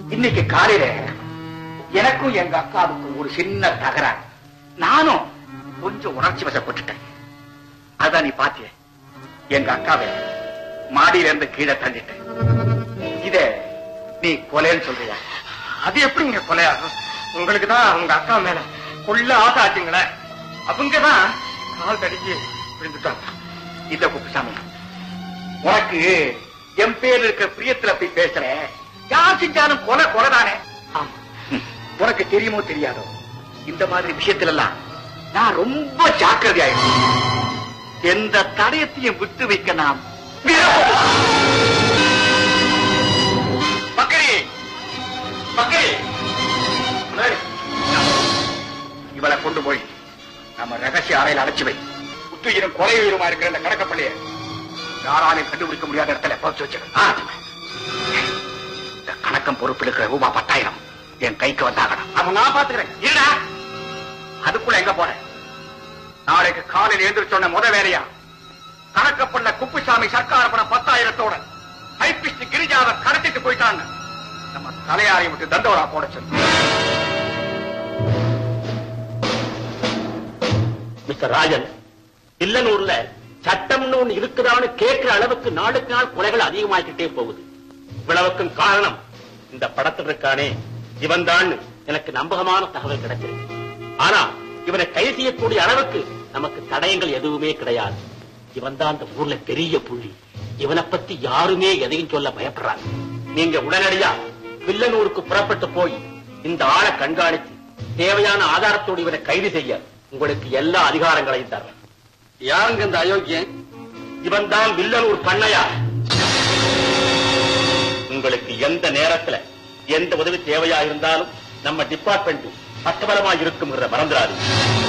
இன்னைக்கு காலையில எனக்கும் எங்க அக்காவுக்கும் ஒரு சின்ன தகராறு நானும் கொஞ்சம் உணர்ச்சி வசப்பட்டுட்டேன் அதான் நீ பாத்திய எங்க அக்காவை மாடியில இருந்து கீழே தள்ளிட்டேன் இத நீ கொலைன்னு சொல்றியா அது எப்படிங்க கொலையாகும் உங்களுக்கு தான் உங்க அக்கா மேல கொள்ள ஆசை ஆச்சுங்களே அவங்க தான் கால் தடிச்சு விழுந்துட்டாங்க இந்த குப்புசாமி உனக்கு என் பேர் இருக்க பிரியத்துல போய் பேசுறேன் யார் செஞ்சாலும் கொலை கொலைதானே ஆமா ம். உனக்கு தெரியுமோ தெரியாதோ இந்த மாதிரி விஷயத்துல எல்லாம் நான் ரொம்ப ஜாக்கிரதையாயிருக்கேன் எந்த தடயத்தையும் விட்டு வைக்க நாம் மக்களே மக்களே இவளை கொண்டு போய் நம்ம ரகசிய அறையில் அடைச்சு வை புத்துயிரும் கொலை உயிருமா இருக்கிற இந்த கணக்கப்பள்ளிய யாராலையும் கண்டுபிடிக்க முடியாத இடத்துல போச்சு வச்சிரு ஆ. இந்த கணக்கம் பொறுப்பில் இருக்கிற ரூபா பத்தாயிரம் என் கைக்கு வந்தாகணும் அவன் நான் பாத்துக்கிறேன் இருடா அதுக்குள்ள எங்க போறேன் நாளைக்கு காலையில் எழுந்திரிச்சோன்ன முத வேலையா கணக்கப்பள்ள குப்புசாமி சர்க்கார் பணம் பத்தாயிரத்தோட ஹைபிஸ்ட் கிரிஜாவை கடத்திட்டு போயிட்டாங்க நம்ம தலையாரை விட்டு தண்டோரா போட சொல்லு மிஸ்டர் ராஜன் இல்லனூர்ல சட்டம்னு ஒண்ணு இருக்குதான்னு கேட்கிற அளவுக்கு நாளுக்கு நாள் கொலைகள் அதிகமாகிக்கிட்டே போகுது இவ்வளவுக்கும் காரணம் இந்த படத்தில் இருக்கானே இவன் தான் எனக்கு நம்பகமான தகவல் கிடைச்சிருக்கு ஆனா இவனை கைது செய்யக்கூடிய அளவுக்கு நமக்கு தடயங்கள் எதுவுமே கிடையாது இவன் தான் அந்த ஊர்ல பெரிய புள்ளி இவனை பத்தி யாருமே எதையும் சொல்ல பயப்படுறாங்க நீங்க உடனடியா வில்லனூருக்கு புறப்பட்டு போய் இந்த ஆளை கண்காணித்து தேவையான ஆதாரத்தோடு இவனை கைது செய்ய உங்களுக்கு எல்லா அதிகாரங்களையும் தர்றேன் யாருங்க இந்த அயோக்கியன் இவன் தான் வில்லனூர் பண்ணையா உங்களுக்கு எந்த நேரத்துல எந்த உதவி தேவையா இருந்தாலும் நம்ம டிபார்ட்மெண்ட் பக்கபலமா இருக்குங்கிற மறந்துடாது